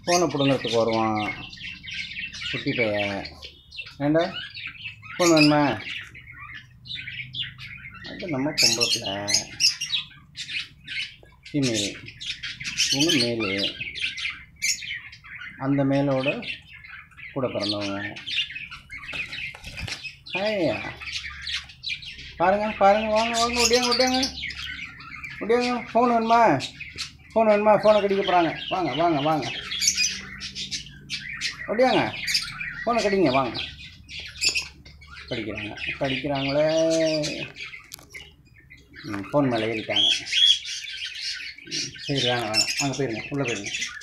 ஃபோனை பிடுங்கிறதுக்கு வருவான் குட்டி பைய ஏண்டா ஃபோன் வேணுமா அது நம்ம பொம்பளை பிள்ளை ஃபீமேல் இவங்க மேலு அந்த மேலோட கூட பிறந்தவங்க ஐயா பாருங்க பாருங்க வாங்க வாங்க ஒடியாங்க ஒடியாங்க ஒடியாங்க ஃபோன் வேணுமா ஃபோன் வேணுமா ஃபோனை கடிக்க போகிறாங்க வாங்க வாங்க வாங்க ஒடியாங்க ஃபோனை கடிங்க வாங்க கடிக்கிறாங்க கடிக்கிறாங்களே ம் ஃபோன் மேலே ஏறிட்டாங்க ம், சரி வேணாம் வேணாம் வாங்க போயிருங்க உள்ளே போயிருங்க